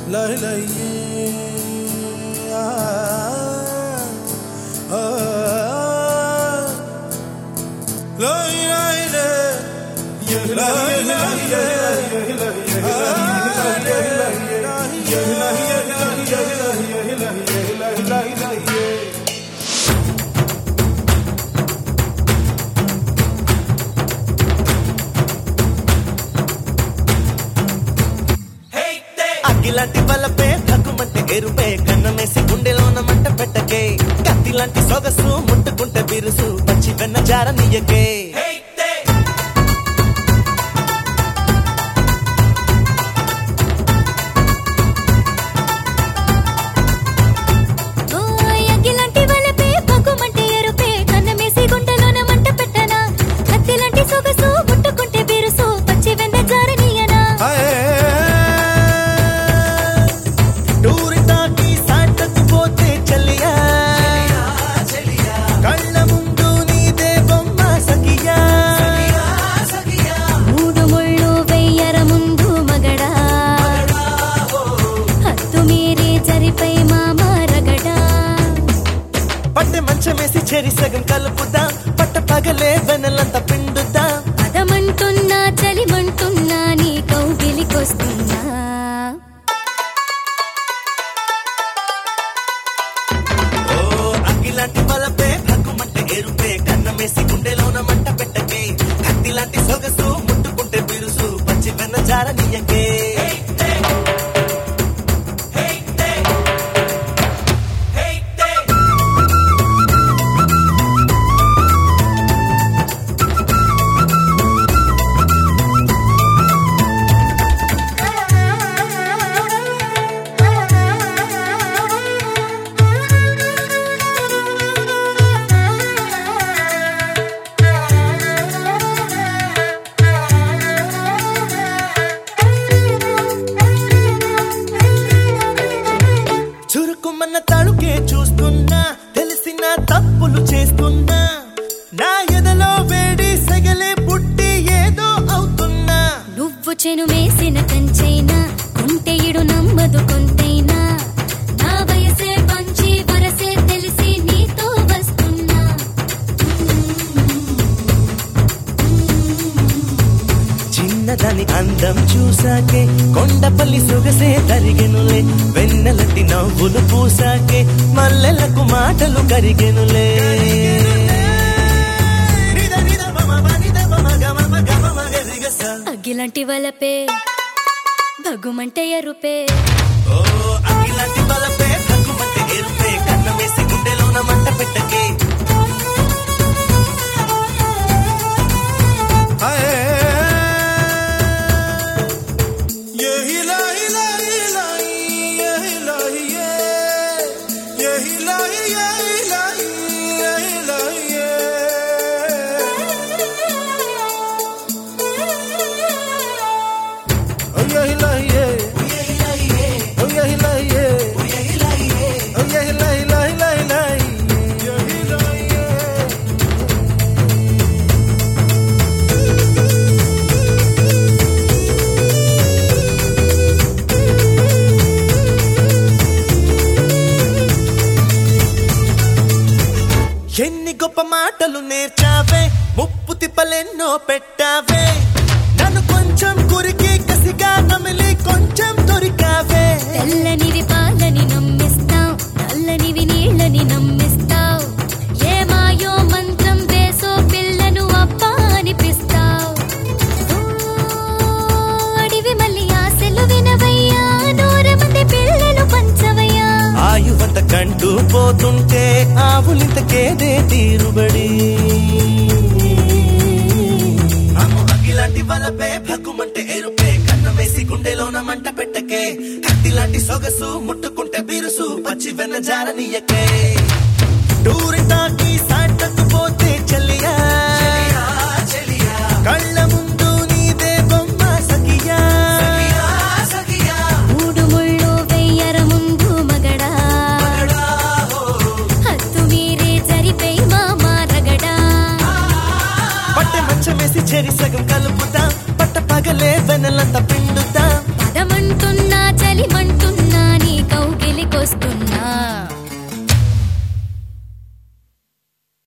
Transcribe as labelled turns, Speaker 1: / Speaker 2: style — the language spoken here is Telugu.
Speaker 1: లై లై ఆ, ఆ, లై లై లై లై లై
Speaker 2: అగ్గిలాంటి బలపే తగ్గుమంటే ఎరుపే కన్నమేసి గుండెలోన మంట పెట్టకే కత్తిలాంటి సొగసు ముట్టుకుంటే బిరుసు పచ్చి వెన్న జార నీయకే
Speaker 3: ఓ అగ్గిలాంటి వలపే పగ్గుమంటే ఎరుపే కన్నమేసి గుండెలోన మంట పెట్టనా కత్తిలాంటి సొగసు ముట్టుకుంటే బిరుసు పచ్చి వెన్న జారనీయనా
Speaker 2: టూరిటాకి సాటకు పోతే చలియా కళ్ళ ముందు నీదే బొమ్మ సఖియా
Speaker 3: మూడు ముళ్ళు వెయ్యర ముందు మగడా హత్తు మీరి జరిపై మామ రగడా
Speaker 2: పట్టె మంచమేసి చెరి సగం కలుపుదా పట్ట పగలే వెన్నెలంతా పిండుదా
Speaker 3: పదమంటున్నా చలిమంటున్నా నీ కౌగిలికొస్తున్నా
Speaker 2: ఓ అగ్గిలాంటి బలపే హక్కుమంటే ఎరుపే కన్నమేసి గుండెలోన మంట పెట్టకే కత్తిలాంటి సొగసు ముట్టుకుంటే బిరుసు పచ్చి వెన్న జార నీయకే చురుకుమన్న తడుకే చూస్తున్నా తెలిసిన తప్పులు చేస్తున్నా నా ఎదలో వేడి సెగలే పుట్టి ఏదో అవుతున్నా
Speaker 3: నువ్వు చెను మేసిన కంచైనా కొంటెయుడు నమ్మదు కొంతైనా నా వయసే పంచి వరసే తెలిసి నీతో వస్తున్నా
Speaker 2: చిన్నదాని అందం చూసాకే కొండపల్లి సొగసే తరిగెనులే వెన్నెలటి నవ్వులు పూసాకే మల్లెలకు మాటలు కరిగెనులే నిద నిద మమ మనిద మమ గమ మ గమ మగ రిగస.
Speaker 3: అగ్గిలాంటి వలపే భగుమంటే ఎరుపే
Speaker 2: ఓ అఖిలాంటి బలపే తగ్గుమంటే ఎరుపే కన్నమేసి గుండెలోన మంట పెట్టకే
Speaker 1: यही लाई लाई लाई यही लाई ये यही लाई यही लाई यही लाई ये ओ यही लाई ये ओ यही लाई ये ओ यही लाई लाई लाई लाई यही लाई ये
Speaker 2: ఎన్ని గొప్ప మాటలు నేర్చావే ముప్పు తిప్పలెన్నో పెట్టావే నన్ను కొంచెం కురికి కసిగా నమిలి కొంచెం దొరికావే
Speaker 3: తెల్లనివి పాలని నమ్మిస్తావు నల్లనివి నీళ్ళని నమ్మిస్తావు ఏ మాయో మంత్రం వేసో పిల్లను అబ్బా అనిపిస్తావు అడివి మళ్ళీ ఆశలు వినవయ్యా నూరు మంది పిల్లలు పంచవయ్యా
Speaker 2: ఆయువంత కంటూ పోతుంటే ఆవులింతకేదే తీరుబడి అమ్మో అగిలాంటి వలపే భగ్గుమంటే ఎరుపే కన్న వేసి గుండెలోన మంట పెట్టకే కత్తిలాంటి సొగసు ముట్టుకుంటే బిరుసు పచ్చి వెన్న జారనీయకే టూరిటాకి సాటకు పోతే చలియా కళ్ళ ముందు నీదే బొమ్మ సఖియా
Speaker 3: మూడు ముళ్ళు వెయ్యర ముందు మగడా హత్తు మీరే జరిపై మామ రగడా
Speaker 2: పట్టె మంచమేసి చెరి సగం కలుపుతా పట్ట పగలే వెన్నెలంతా పిండుతా
Speaker 3: పదమంటున్నా చలి చలిమంటున్నా